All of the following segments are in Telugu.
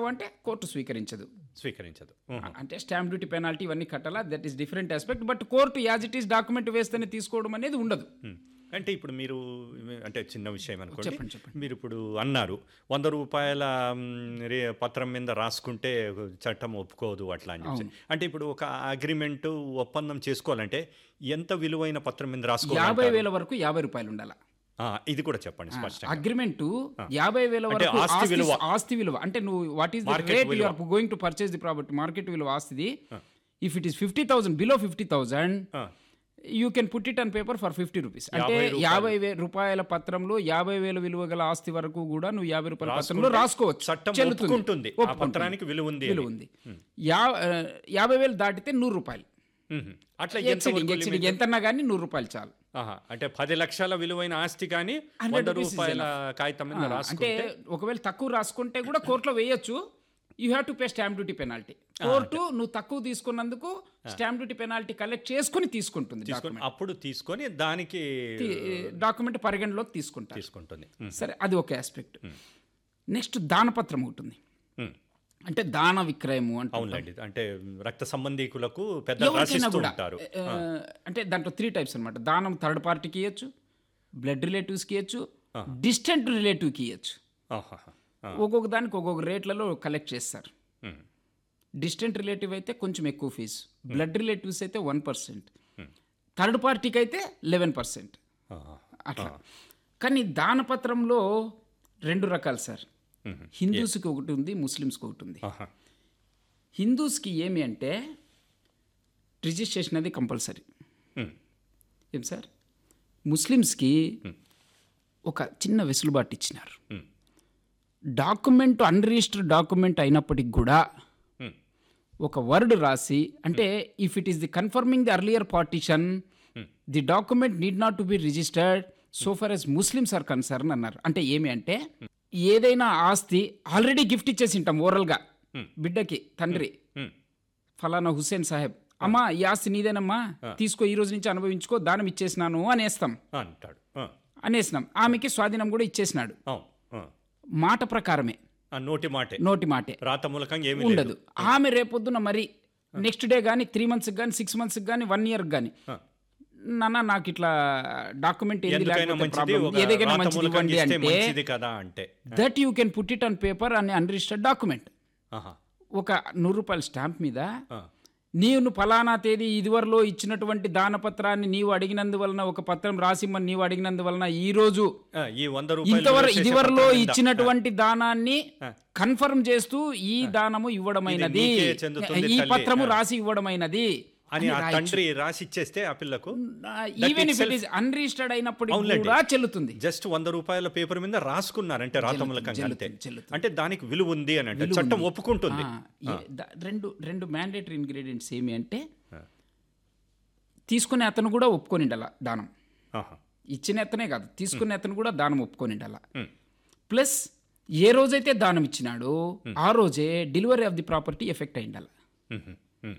చేస్తావా అంటే కోర్టు స్వీకరించదు స్వీకరించదు ఉహు. అంటే స్టాంప్ డ్యూటీ పెనాల్టీ ఇవన్నీ కట్టాలా that is different aspect but court as it is document వేస్తేనే తీసుకోవడం అనేది ఉండదు ఉమ్. అంటే ఇప్పుడు మీరు అంటే చిన్న విషయం అనుకోండి చెప్పండి, చెప్పండి. మీరు ఇప్పుడు అన్నారు వంద రూపాయల మ్, రే పత్రం మీద రాసుకుంటే చట్టం ఒప్పుకోదు అట్లా అని చెప్పి అంటే ఇప్పుడు ఒక అగ్రిమెంట్ ఒప్పందం చేసుకోవాలంటే ఎంత విలువైన పత్రం మీద రాసుకోవాలి యాభై వేల వరకు యాభై రూపాయలు ఉండాలి ఆ, ఇది కూడా చెప్పండి స్పష్టంగా అగ్రిమెంట్ యాభై వేల అంటే వరకు ఆస్తి ఆస్తి విలువ. ఆస్తి విలువ అంటే నువ్వు what is the Market rate you విలువ. Are going to purchase the property market విలువ ఆస్తిది if it is fifty thousand below fifty thousand ah, you can put it on paper for fifty rupees అంటే యాభై రూపాయలు. యాభై వే రూపాయల పత్రంలో యాభై వేల విలువ గల ఆస్తి వరకు కూడా నువ్వు యాభై రూపాయల పత్రంలో రాసుకుంటే రాసుకోవచ్చు చట్టం చెల్లుతుంది. ఒప్పుకుంటుంది ఆ ఒప్పుకుంటుంది. పత్రానికి విలువ ఉంది విలువ ఉంది యా ఆ, యాభై వేలు దాటితే నూరు రూపాయలు ఉహు. అట్లా ఎంత ఎక్సిడింగ్ ఎక్సిడింగ్ ఎంతన్నా కానీ నూరు రూపాయలు చాలు ఆహా, అంటే పది లక్షల విలువైన ఆస్తి కానీ 100 వంద rupees is రూపాయల కాగితం మీద అంటే రాసుకుంటే ఒకవేళ తక్కువ రాసుకుంటే కూడా కోర్టులో వేయొచ్చు you have to pay stamp duty penalty court నువ్వు తక్కువ తీసుకున్నందుకు స్టాంప్ డ్యూటీ పెనాల్టీ కలెక్ట్ చేసుకుని తీసుకుంటుంది తీసుకొని అప్పుడు తీసుకొని దానికి డాక్యుమెంట్ పరిగణలోకి తీసుకుంటారు తీసుకుంటుంది ఉమ్, సరే అది ఒక ఆస్పెక్ట్ నెక్స్ట్ దానపత్రం ఉంటుంది ఉమ్. అంటే దాన విక్రయము అంటే అవునులేండి అంటే రక్త సంబంధీకులకు పెద్ద ఎవరికైనా రాసిస్తూ కూడా ఉంటారు ఆ, అంటే దాంట్లో త్రీ టైప్స్ అనమాట దానం థర్డ్ పార్టీకి ఇవ్వచ్చు బ్లడ్ రిలేటివ్స్కి ఇవ్వచ్చు డిస్టెంట్ రిలేటివ్కి ఇవ్వచ్చు ఆహాహా. ఆ, ఒక్కొక్క దానికి ఒక్కొక్క రేట్లలో కలెక్ట్ చేస్తారు ఉమ్, డిస్టెంట్ రిలేటివ్ అయితే కొంచెం ఎక్కువ ఫీజు బ్లడ్ రిలేటివ్స్ అయితే వన్ పర్సెంట్ థర్డ్ పార్టీకి అయితే లెవెన్ పర్సెంట్ ఆహా. అట్లా కానీ దానపత్రంలో రెండు రకాలు సార్ మ్మ్. హిందూస్కి ఒకటి ఉంది ముస్లిమ్స్కి ఒకటి ఉంది ఆహా. హిందూస్కి ఏమి అంటే రిజిస్ట్రేషన్ అది కంపల్సరీ ఉమ్, ఏం సార్ ముస్లిమ్స్కి ఒక చిన్న వెసులుబాటు ఇచ్చినారు ఉమ్, డాక్యుమెంట్ అన్రిజిస్టర్డ్ డాక్యుమెంట్ అయినప్పటికి కూడా ఉమ్, ఒక వర్డ్ రాసి అంటే if it is the confirming the earlier partition the document need not to be registered so for as Muslims are concern అన్నారు అంటే ఏమి అంటే ఏదైనా ఆస్తి ఆల్రెడీ గిఫ్ట్ ఇచ్చేసి ఉంటాం ఓరల్గా బిడ్డకి తండ్రి ఉమ్. ఫలానా హుస్సేన్ సాహెబ్ అమ్మా ఈ ఆస్తి నీదేనమ్మా తీసుకో ఈ రోజు నుంచి అనుభవించుకో దానం ఇచ్చేసినాను అనేస్తాం అంటాడు ఆ, అనేసినాం ఆమెకి స్వాధీనం కూడా ఇచ్చేసినాడు అవును ఆ. మాట ప్రకారమే ఆ నోటి మాటే నోటి మాటే రాత మూలకంగా ఏమీ లేదు ఉండదు ఆమె రేపొద్దున మరి నెక్స్ట్ డే కానీ త్రీ మంత్స్కి కానీ సిక్స్ మంత్స్కి కానీ వన్ ఇయర్కి కానీ ఆ. నాన్న నాకు ఇట్లా డాక్యుమెంట్ ఏంది ఎందుకైనా లేకపోతే మంచిది ప్రాబ్లం ఒక ఏదైనా రాత మంచిది మూలకంగా ఇవ్వండి ఇస్తే అంటే మంచిది కదా అంటే that you can put it on paper అని అన్రిజిస్టర్డ్ డాక్యుమెంట్ ఆహా. ఒక నూరు రూపాయల స్టాంప్ మీద ఆ. నీవు ఫలానా తేదీ ఇదివరలో ఇచ్చినటువంటి దానపత్రాన్ని నీవు అడిగినందువలన ఒక పత్రం రాసిమ్మని నీవు అడిగినందువలన ఈ రోజు ఆ, ఈ వంద రూపాయలు ఇంతవరకు విలువ చేసే ఇదివరలో పత్రం మీద. ఇచ్చినటువంటి దానాన్ని కన్ఫర్మ్ చేస్తూ ఈ దానము ఇవ్వడమైనది నీకే చెందుతుంది ఈ తల్లి. పత్రము రాసి ఇవ్వడమైనది అని ఆ తండ్రి రాసి ఇచ్చేస్తే ఆ పిల్లకు even if it is unregistered అయినప్పటికీ కూడా చెల్లుతుంది జస్ట్ వంద రూపాయల పేపర్ మీద రాసుకున్నారు అంటే రాతములకంగా అంతే చెల్లుతుంది. అంటే దానికి విలువ ఉంది అని అంటే చట్టం ఒప్పుకుంటుంది ఆ, ఏ- ద- రెండు రెండు మ్యాండేటరీ ఇంగ్రీడియంట్స్ ఏమి అంటే తీసుకునే అతను కూడా ఒప్పుకొని ఉండాల దానం ఆహా. ఇచ్చిన అతనే కాదు తీసుకునే అతను కూడా దానం ఒప్పుకొని ఉండాల ఉమ్. ప్లస్ ఏ రోజైతే దానం ఇచ్చినాడో ఆ రోజే delivery of the property effect అయి ఉండాలి ఉహు. ఉమ్.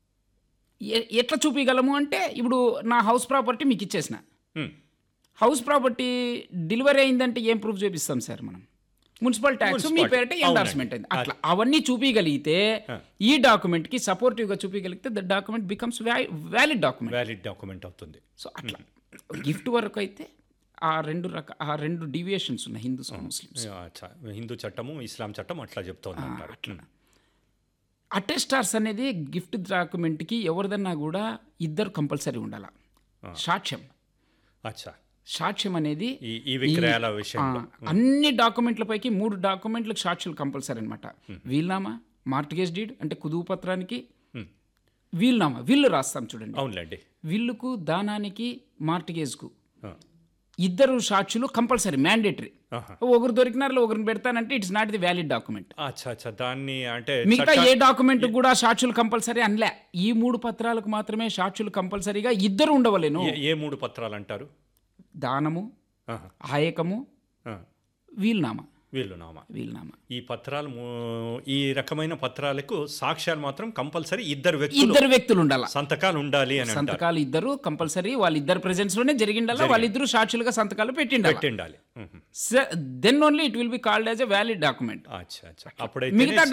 ఎ- ఎట్లా చూపించగలము అంటే ఇప్పుడు నా హౌస్ ప్రాపర్టీ మీకు ఇచ్చేసిన ఉమ్. హౌస్ ప్రాపర్టీ డెలివరీ అయిందంటే ఏం ప్రూఫ్ చూపిస్తాం సార్ మనం మున్సిపల్ ట్యాక్స్ మీ మున్సిపాలిటీ. పేరిట ఎండార్స్మెంట్ అయింది అట్లా అవన్నీ చూపించగలిగితే ఈ డాక్యుమెంట్ కి సపోర్టివ్ గా చూపించగలిగితే the document becomes valid document valid document అవుతుంది సో అట్లా గిఫ్ట్ వరకు అయితే ఆ రెండు రక ఆ రెండు డీవియేషన్స్ ఉన్నాయి హిందూస్ ముస్లిమ్స్ ఆ, అచ్చా. హిందూ చట్టము ఇస్లాం చట్టం అట్లా చెప్తోంది అంటారు ఉమ్. అటెస్టార్స్ అనేది గిఫ్ట్ డాక్యుమెంట్కి ఎవరిదన్నా కూడా ఇద్దరు కంపల్సరీ ఉండాలి సాక్ష్యం అచ్చా సాక్ష్యం అనేది ఈ ఈ విక్రయాల విషయంలో ఆ, అన్ని డాక్యుమెంట్లపైకి మూడు డాక్యుమెంట్లకు సాక్షులు కంపల్సరీ అనమాట వీల్నామా మార్టిగేజ్ డీడ్ అంటే కుదువు పత్రానికి ఉమ్. వీల్నామా విల్లు రాస్తాం చూడండి అవునులేండి విల్లుకు దానానికి మార్టిగేజ్కు ఆ. ఇద్దరు సాక్షులు కంపల్సరీ మ్యాండేటరీ ఆహా. ఒకరు దొరికినారు ఒకరిని పెడతానంటే it's not the valid document అచ్చా అచ్చా దాన్ని అంటే మిగతా చట్ట- ఏ డాక్యుమెంట్ కూడా సాక్షులు కంపల్సరీ అనలే ఈ మూడు పత్రాలకు మాత్రమే సాక్షులు కంపల్సరీగా ఇద్దరు ఉండవలేను ఏ- ఏ మూడు పత్రాలు అంటారు దానము ఆహా. ఆయకము ఆ. వీల్నామా వీళ్ళు నామా వీల్నామా ఈ పత్రాలు మూ- ఈ రకమైన పత్రాలకు సాక్ష్యాలు మాత్రం కంపల్సరీ ఇద్దరు వ్యక్తులు ఇద్దరు వ్యక్తులు ఉండాల సంతకాలు ఉండాలి అని అంటారు సంతకాలు ఇద్దరు కంపల్సరీ వాళ్ళిద్దరు ప్రెజెన్స్ లోనే జరిగిండాల వాళ్ళిద్దరు సాక్షులుగా సంతకాలు పెట్టిండాలి పెట్టి ఉండాలి ఉహు. Then only it will be called as a valid document అచ్చా అచ్చా అప్పుడైతే మిగతా